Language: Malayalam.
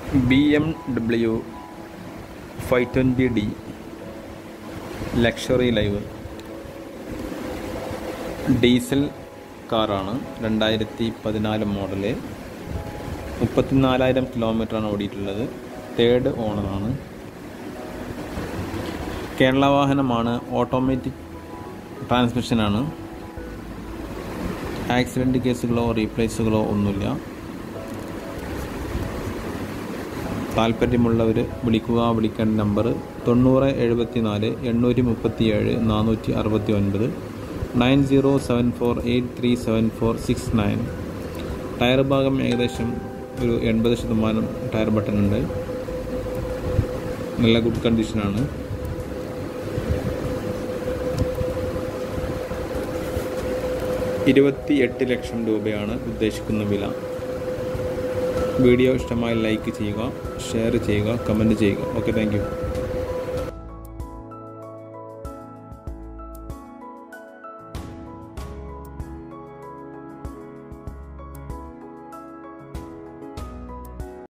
B M W five twenty D luxury line diesel കാറാണ് രണ്ടായിരത്തി പതിനാല് മോഡല് മുപ്പത്തിനാലായിരം കിലോമീറ്ററാണ് ഓടിയിട്ടുള്ളത് തേർഡ് ഓണറാണ് കേരള വാഹനമാണ് ഓട്ടോമാറ്റിക് ട്രാൻസ്മിഷനാണ് ആക്സിഡൻറ്റ് കേസുകളോ റീപ്ലേസുകളോ ഒന്നുമില്ല താല്പര്യമുള്ളവർ വിളിക്കുക വിളിക്കേണ്ട നമ്പർ തൊണ്ണൂറ് എഴുപത്തി നാല് എണ്ണൂറ്റി മുപ്പത്തി ഏഴ് നാനൂറ്റി അറുപത്തി ഒൻപത് nine zero seven four eight three seven four six nine tyre ഭാഗം ഏകദേശം ഒരു എൺപത് ശതമാനം ടയർ ബട്ടൺ ഉണ്ട് നല്ല ഗുഡ് കണ്ടീഷനാണ് ഇരുപത്തി എട്ട് ലക്ഷം രൂപയാണ് ഉദ്ദേശിക്കുന്ന വില വീഡിയോ ഇഷ്ടമായി ലൈക്ക് ചെയ്യുക ഷെയർ ചെയ്യുക കമൻറ്റ് ചെയ്യുക ഓക്കെ താങ്ക്